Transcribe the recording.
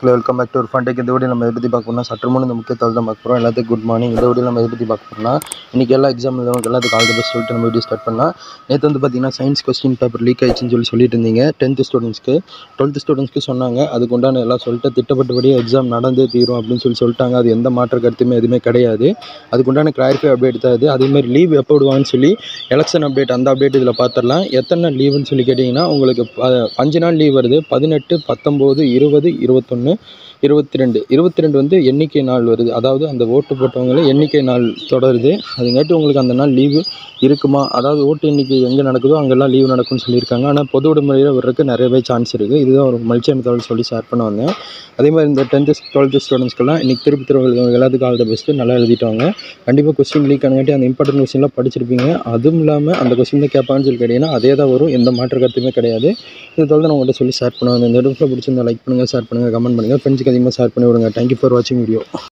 மக்களே welcome back to ஒரு fun tech இந்த வீடியோ நம்ம எதை பற்றி பார்க்க போறோம்னா சற்று முன் இந்த முக்கிய தகவல் தான் பார்க்க போகிறோம் எல்லாத்துக்கும் குட் மார்னிங் இந்த வீடியோ நம்ம எதை பற்றி பார்க்க போறோம்னா இன்றைக்கி எல்லா எக்ஸாம் எழுதவங்க எல்லாத்துக்கும் ஆல் தி பெஸ்ட் சொல்லிட்டு நம்ம வீடியோ ஸ்டார்ட் பண்ணலாம் நேற்று வந்து பார்த்தீங்கன்னா சயின்ஸ் கொஸ்டின் பேப்பர் லீக் ஆயிடுச்சுன்னு சொல்லி சொல்லிட்டு இருந்தீங்க டென்த்து ஸ்டூடெண்ட்ஸ்க்கு டுவெல்த்து ஸ்டூடெண்ட்ஸ்க்கு சொன்னாங்க அதுக்கு உண்டான எல்லாம் சொல்லிட்டு திட்டப்பட்டபடியே எக்ஸாம் நடந்தே தீரும் அப்படின்னு சொல்லி சொல்லிட்டாங்க அது எந்த மாற்ற கருத்துமே எதுவுமே கிடையாது அதுக்கு உண்டான கிளாரிஃபை அப்டேட் தான் இது அதேமாதிரி லீவ் எப்போ விடுவாங்கன்னு சொல்லி எலெக்ஷன் அப்டேட் அந்த அப்டேட் இதில் பார்த்துடலாம் எத்தனை லீவுன்னு சொல்லி கேட்டிங்கன்னா உங்களுக்கு ப- அஞ்சு நாள் லீவ் வருது பதினெட்டு பத்தொம்போது இருபது இருபத்தொன்று இருபத்தி ரெண்டு இருபத்தி ரெண்டு வந்து எண்ணிக்கை நாள் வருது அதாவது அந்த ஓட்டு போட்டவங்கள எண்ணிக்கை நாள் தொடருது அதுங்காட்டி உங்களுக்கு அந்த நாள் லீவு இருக்குமா அதாவது ஓட்டு எண்ணிக்கை எங்கே நடக்குதோ அங்கெல்லாம் லீவு நடக்கும்னு சொல்லியிருக்காங்க ஆனால் பொது விடுமுறையில் வர்றதுக்கு நிறையவே சான்ஸ் இருக்குது இதுதான் ஒரு மகிழ்ச்சியான தகவல் சொல்லி ஷேர் பண்ண வந்தேன் அதே மாதிரி இந்த டென்த்து டுவெல்த்து ஸ்டூடெண்ட்ஸ்க்கெல்லாம் இன்றைக்கி திருப்பி திருவள்ளுவர் எல்லாத்துக்கும் ஆல் த பெஸ்ட்டு நல்லா எழுதிட்டாங்க கண்டிப்பாக கொஸ்டின் லீக் ஆனங்காட்டி அந்த இம்பார்ட்டன்ட் கொஸ்டின்லாம் படிச்சிருப்பீங்க அதுவும் இல்லாமல் அந்த கொஸ்டின் தான் கேட்பாங்கன்னு சொல்லி கேட்டிங்கன்னா அதே தான் வரும் எந்த மாற்று கருத்துமே கிடையாது இது தவிர நான் உங்கள்கிட்ட சொல்லி ஷேர் பண்ணுவேன் இந்த இடத்துல பிடிச்சிருந்தா லைக் பண்ணுங்கள் ஷேர் பண்ணுங்கள் கமெண்ட் பண்ணுங்கள் ஃப்ரெண்ட்ஸுக்கு அதிகமாக ஷேர் பண்ணி விடுங்க தேங்க்யூ ஃபார் வாட்சிங் வீடியோ